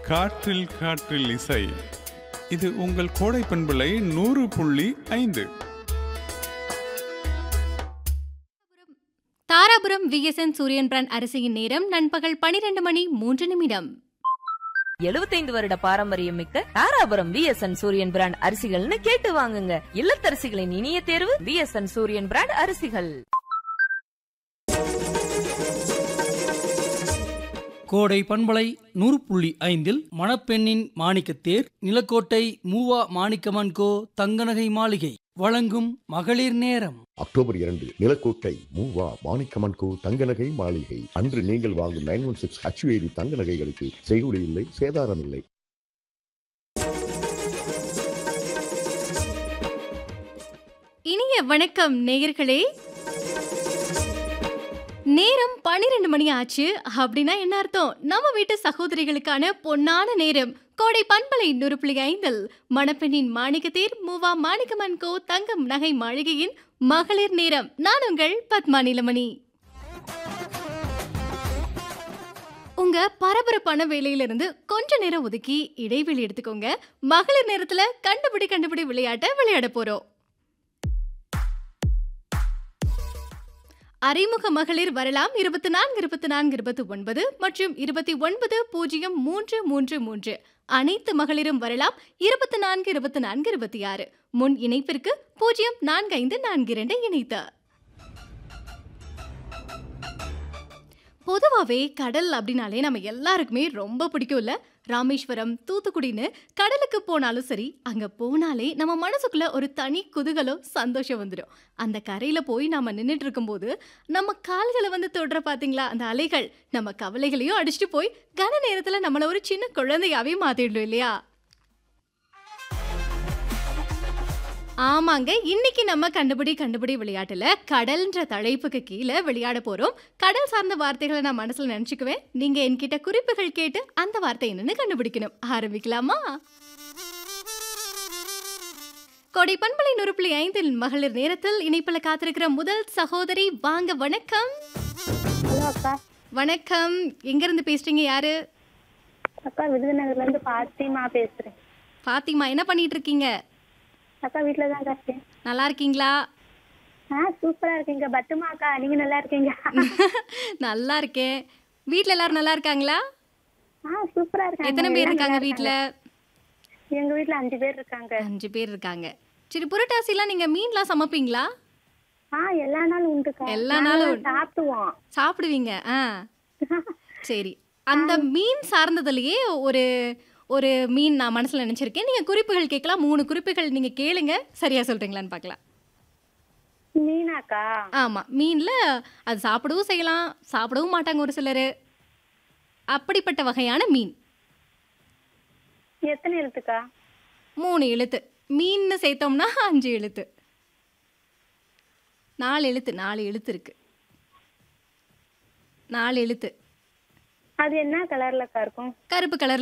காற்றில் காற்றில் இசை இது உங்கள் கோடை பண்புலை நூறு புள்ளி ஐந்து தாராபுரம் விஎஸ்என் சூரியன் பிராண்ட் அரிசியின் நேரம் நண்பகல் பனிரெண்டு மணி மூன்று நிமிடம் எழுபத்தைந்து வருட பாரம்பரியம் மிக்க தாராபுரம் விஎஸ்என் சூரியன் பிராண்ட் அரிசிகள்னு கேட்டு வாங்குங்க இல்லத்தரசிகளின் இனிய தேர்வு விஎஸ்என் சூரியன் பிராண்ட் அரிசிகள் கோடை பண்பலை நூறு புள்ளி ஐந்தில் மணப்பெண்ணின் மாணிக்கத்தேர் நிலக்கோட்டை மூவா மாணிக்கமன் கோ தங்கநகை மாளிகை வழங்கும் மகளிர் நேரம் அக்டோபர் இரண்டு நிலக்கோட்டை மூவா மாணிக்கமன் கோ தங்க நகை மாளிகை அன்று நீங்கள் வாங்கும் நைன் ஒன் சிக்ஸ் ஹச்வேரி தங்க நகைகளுக்கு செய்குடி இல்லை சேதாரம் இல்லை இனிய வணக்கம் நேயர்களே நேரம் பன்னிரெண்டு மணி ஆச்சு அப்படின்னா என்ன அர்த்தம் நம்ம வீட்டு சகோதரிகளுக்கான பொன்னான நேரம் கோடை பண்பலை நூறு புள்ளி ஐந்தில் மணப்பெண்ணின் மாணிக்கத்தேர் மூவா மாணிக்கமன் கோ தங்கம் நகை மாளிகையின் மகளிர் நேரம் நான் உங்கள் பத்மா நிலமணி உங்க பரபரப்பான வேலையிலிருந்து கொஞ்ச நேரம் ஒதுக்கி இடைவெளி எடுத்துக்கோங்க மகளிர் நேரத்துல கண்டுபிடி கண்டுபிடி விளையாட்ட விளையாட போறோம் அறிமுக மகளிர் வரலாம் இருபத்தி நான்கு இருபத்தி நான்கு இருபத்தி ஒன்பது மற்றும் இருபத்தி ஒன்பது பூஜ்ஜியம் மூன்று மூன்று மூன்று அனைத்து மகளிரும் வரலாம் இருபத்தி நான்கு இருபத்தி நான்கு இருபத்தி ஆறு முன் இணைப்பிற்கு பூஜ்ஜியம் நான்கு ஐந்து நான்கு இரண்டு இணைத்த பொதுவாகவே கடல் அப்படின்னாலே நம்ம எல்லாருக்குமே ரொம்ப பிடிக்கும்ல ராமேஸ்வரம் தூத்துக்குடின்னு கடலுக்கு போனாலும் சரி அங்கே போனாலே நம்ம மனசுக்குள்ள ஒரு தனி குதூகலம் சந்தோஷம் வந்துடும் அந்த கரையில் போய் நம்ம நின்றுட்டு இருக்கும்போது நம்ம கால்களை வந்து தொடுற பார்த்தீங்களா அந்த அலைகள் நம்ம கவலைகளையும் அடிச்சுட்டு போய் கன நேரத்தில் நம்மளை ஒரு சின்ன குழந்தையாவே மாற்றிடணும் இல்லையா ஆமாங்க இன்னைக்கு நம்ம கண்டுபிடி கண்டுபிடி விளையாட்டுல கடல்ன்ற தலைப்புக்கு கீழே விளையாட போறோம் கடல் சார்ந்த வார்த்தைகளை நான் மனசுல நினைச்சுக்குவேன் நீங்க என்கிட்ட குறிப்புகள் கேட்டு அந்த வார்த்தை என்னன்னு கண்டுபிடிக்கணும் ஆரம்பிக்கலாமா கொடை பண்பலை நுறுப்புள்ளி ஐந்தில் மகளிர் நேரத்தில் இணைப்பில் காத்திருக்கிற முதல் சகோதரி வாங்க வணக்கம் ஹலோ அக்கா வணக்கம் எங்க இருந்து பேசுறீங்க யாரு அக்கா விருதுநகர்ல இருந்து பாத்திமா பேசுறேன் பாத்திமா என்ன பண்ணிட்டு இருக்கீங்க அக்கா வீட்டில் தான் அக்கா இருக்கேன் நல்லா இருக்கீங்களா ஆ சூப்பரா இருக்கீங்க பட்டுமா அக்கா நீங்க நல்லா இருக்கீங்க நல்லா இருக்கேன் வீட்ல எல்லாரும் நல்லா இருக்காங்களா ஆ சூப்பரா இருக்காங்க எத்தனை பேர் எல்லாம் இருக்காங்க நல்லா வீட்ல எங்க வீட்ல அஞ்சு பேர் இருக்காங்க அஞ்சு பேர் இருக்காங்க சரி புரட்டாசிலாம் நீங்க மீன்லாம் சமைப்பீங்களா ஆ எல்லா நாளும் உண்டுக்கா எல்லா நாங்க நாளும் உண்டு. சாப்பிடுவோம் சாப்பிடுவீங்க ஆ சரி அந்த மீன் சார்ந்ததுலயே ஒரு ஒரு மீன் நான் மனசுல நினைச்சிருக்கேன் நீங்க குறிப்புகள் கேட்கலாம் மூணு குறிப்புகள் நீங்க கேளுங்க சரியா சொல்றீங்களான்னு பார்க்கலாம் மீனாக்கா ஆமா மீன்ல அது சாப்பிடவும் செய்யலாம் சாப்பிடவும் மாட்டாங்க ஒரு சிலர் அப்படிப்பட்ட வகையான மீன் எத்தனை எழுத்துக்கா மூணு எழுத்து மீன்னு சேர்த்தோம்னா அஞ்சு எழுத்து நாலு எழுத்து நாலு எழுத்து இருக்கு நாலு எழுத்து அது என்ன கலர்லக்கா இருக்கும் கருப்பு கலர்